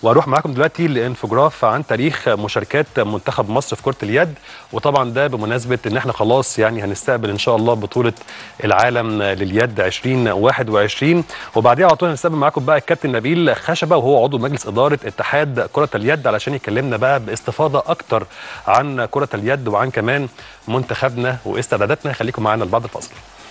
واروح معاكم دلوقتي لانفجراف عن تاريخ مشاركات منتخب مصر في كره اليد وطبعا ده بمناسبه ان احنا خلاص يعني هنستقبل ان شاء الله بطوله العالم لليد 2021 وبعديها على طول هنستقبل معاكم بقى الكابتن نبيل خشبه وهو عضو مجلس اداره اتحاد كره اليد علشان يكلمنا بقى باستفاضه اكتر عن كره اليد وعن كمان منتخبنا واستعداداتنا خليكم معانا لبعد الفاصل